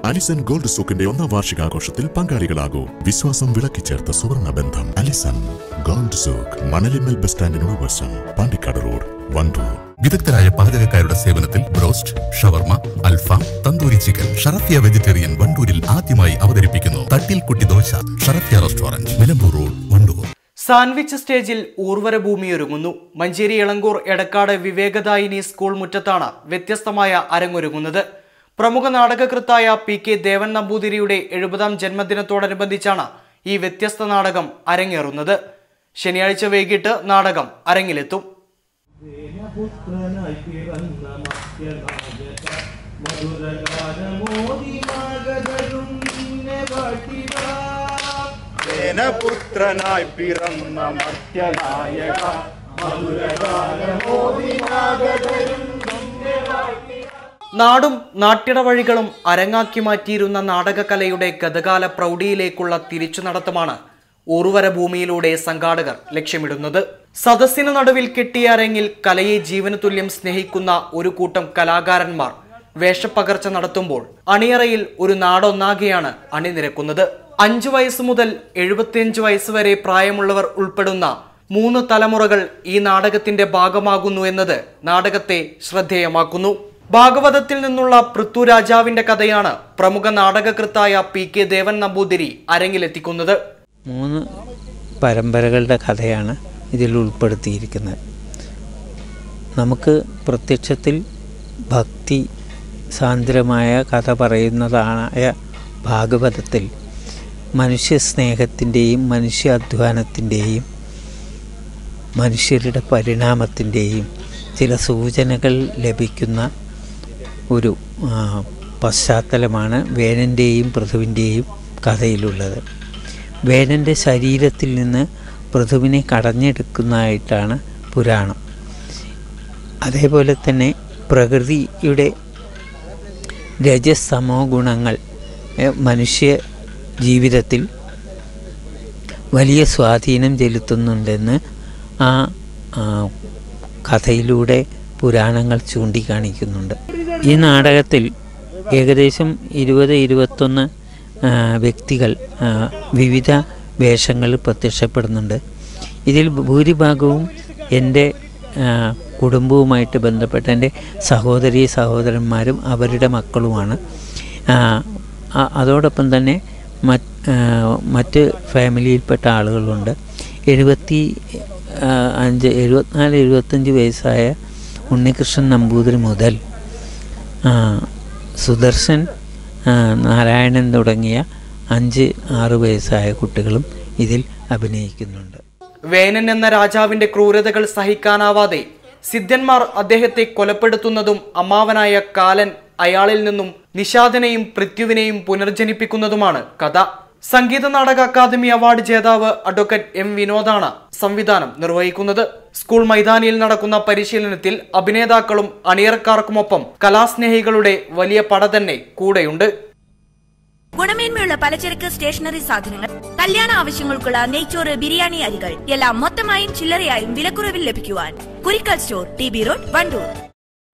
Allison gold സൂക്കിന്റെ ഒന്നാം വാർഷികാഘോഷത്തിൽ പങ്കാളികളാകൂ വിശ്വാസം വിളക്കിച്ചേർത്ത സുവർണ ബന്ധം Alison gold souk Manalimal bus സ്റ്റാൻഡിനോട് വശം പാണ്ടിക്കാട് റോഡ് വണ്ടൂർ വിദഗ്ധരായ പാചകക്കാരുടെ സേവനത്തിൽ ബ്രോസ്റ്റ് ഷവർമ അൽഫാം തന്തൂരി ചിക്കൻ ഷറഫിയ വെജിറ്റേറിയൻ വണ്ടൂരിൽ ആദ്യമായി അവതരിപ്പിക്കുന്നു തട്ടിൽ കുട്ടി dosa Sharafiya restaurant Nilambur road Wandoor sandwich സ്റ്റേജിൽ ഊർവര ഭൂമിയൊരുങ്ങുന്നു മഞ്ചേരി ഇളങ്കൂർ എടക്കാട് വിവേകദായിനി സ്കൂൾ മുറ്റത്താണ് വ്യത്യസ്തമായ അരങ്ങൊരുങ്ങുന്നത് പ്രമുഖ നാടകകൃത്തായ പി കെ ദേവൻ നമ്പൂതിരിയുടെ എഴുപതാം ജന്മദിനത്തോടനുബന്ധിച്ചാണ് ഈ വ്യത്യസ്ത നാടകം അരങ്ങേറുന്നത് ശനിയാഴ്ച വൈകിട്ട് നാടകം അരങ്ങിലെത്തും പുത്രനായി പിറന്ന മധ്യനായക മധുരഗാനമോദി മാഗതരും നിന്നെ വാട്ടിടാ പുത്രനായി പിറന്ന മധ്യനായക മധുരഗാനമോദി മാഗതരും നാടും നാട്ടിടവഴികളും അരങ്ങാക്കി മാറ്റിയിരുന്ന നാടകകലയുടെ ഗതകാല പ്രൗഢിയിലേക്കുള്ള തിരിച്ചു നടത്തമാണ് ഊർവര ഭൂമിയിലൂടെ സംഘാടകർ ലക്ഷ്യമിടുന്നത് സദസ്സിന് നടുവിൽ കെട്ടിയ അരങ്ങിൽ കലയെ ജീവന് തുല്യം സ്നേഹിക്കുന്ന ഒരു കൂട്ടം കലാകാരന്മാർ വേഷപ്പകർച്ച നടത്തുമ്പോൾ അണിയറയിൽ ഒരു നാടൊന്നാകെയാണ് അണിനിരക്കുന്നത് അഞ്ചു വയസ്സ് മുതൽ എഴുപത്തിയഞ്ച് വയസ്സ് വരെ പ്രായമുള്ളവർ ഉൾപ്പെടുന്ന മൂന്ന് തലമുറകൾ ഈ നാടകത്തിന്റെ ഭാഗമാകുന്നു എന്നത് നാടകത്തെ ശ്രദ്ധേയമാക്കുന്നു ഭാഗവതത്തിൽ നിന്നുള്ള പൃഥ്വിരാജാവിന്റെ കഥയാണ് പ്രമുഖ നാടകകൃത്തായ പി കെ ദേവൻ നമ്പൂതിരി അരങ്ങിലെത്തിക്കുന്നത് മൂന്ന് പരമ്പരകളുടെ കഥയാണ് ഇതിൽ ഉൾപ്പെടുത്തിയിരിക്കുന്നത് നമുക്ക് പ്രത്യക്ഷത്തിൽ ഭക്തി സാന്ദ്രമായ കഥ പറയുന്നതായ ഭാഗവതത്തിൽ മനുഷ്യ സ്നേഹത്തിൻ്റെയും മനുഷ്യ അധ്വാനത്തിൻ്റെയും മനുഷ്യരുടെ പരിണാമത്തിൻ്റെയും ചില സൂചനകൾ ലഭിക്കുന്ന ഒരു ആ, പശ്ചാത്തലമാണ് വേനൻ്റെയും പൃഥുവിൻ്റെയും കഥയിലുള്ളത് വേനൻ്റെ ശരീരത്തിൽ നിന്ന് പൃഥുവിനെ കടഞ്ഞെടുക്കുന്നതായിട്ടാണ് പുരാണം അതേപോലെ തന്നെ പ്രകൃതിയുടെ രജസ്സമോ ഗുണങ്ങൾ എ, മനുഷ്യ ജീവിതത്തിൽ വലിയ സ്വാധീനം ചെലുത്തുന്നുണ്ടെന്ന് ആ ആ, കഥയിലൂടെ പുരാണങ്ങൾ ചൂണ്ടിക്കാണിക്കുന്നുണ്ട് ഈ നാടകത്തിൽ ഏകദേശം ഇരുപത് ഇരുപത്തൊന്ന് ആ, വ്യക്തികൾ ആ, വിവിധ വേഷങ്ങളിൽ പ്രത്യക്ഷപ്പെടുന്നുണ്ട് ഇതിൽ ഭൂരിഭാഗവും എൻ്റെ ആ, കുടുംബവുമായിട്ട് ബന്ധപ്പെട്ട എൻ്റെ സഹോദരി സഹോദരന്മാരും അവരുടെ മക്കളുമാണ് ആ, അ- അതോടൊപ്പം തന്നെ മറ്റ് ആ, മറ്റ് ഫാമിലിയിൽപ്പെട്ട ആളുകളുണ്ട് എഴുപത്തി ആ, അഞ്ച് എഴുപത്തിനാല് എഴുപത്തഞ്ച് വയസ്സായ ഉണ്ണികൃഷ്ണൻ നമ്പൂതിരി മുതൽ ആ, സുദർശൻ ആ, നാരായണൻ തുടങ്ങിയ അഞ്ച് ആറ് വയസ്സായ കുട്ടികളും ഇതിൽ അഭിനയിക്കുന്നുണ്ട് വേനൻ എന്ന രാജാവിന്റെ ക്രൂരതകൾ സഹിക്കാനാവാതെ സിദ്ധന്മാർ അദ്ദേഹത്തെ കൊലപ്പെടുത്തുന്നതും അമ്മാവനായ കാലൻ അയാളിൽ നിന്നും നിഷാദനെയും പൃഥ്വിനെയും പുനർജനിപ്പിക്കുന്നതുമാണ് കഥ സംഗീത നാടക അക്കാദമി അവാർഡ് ജേതാവ് അഡ്വക്കേറ്റ് എം വിനോദാണ് സംവിധാനം നിർവഹിക്കുന്നത് സ്കൂൾ മൈതാനിയിൽ നടക്കുന്ന പരിശീലനത്തിൽ അഭിനേതാക്കളും അണിയറക്കാർക്കുമൊപ്പം കലാസ്നേഹികളുടെ വലിയ പട തന്നെ കൂടെയുണ്ട് ഗുണമേന്മയുള്ള പലചരക്ക് സ്റ്റേഷനറി സാധനങ്ങൾ കല്യാണ ആവശ്യങ്ങൾക്കുള്ള നെയ്ച്ചോറ് ബിരിയാണി അരികൾ എല്ലാം മൊത്തമായും ചില്ലറയായും വിലക്കുറവിൽ ലഭിക്കുവാൻ Kurikkal store T B road Wandoor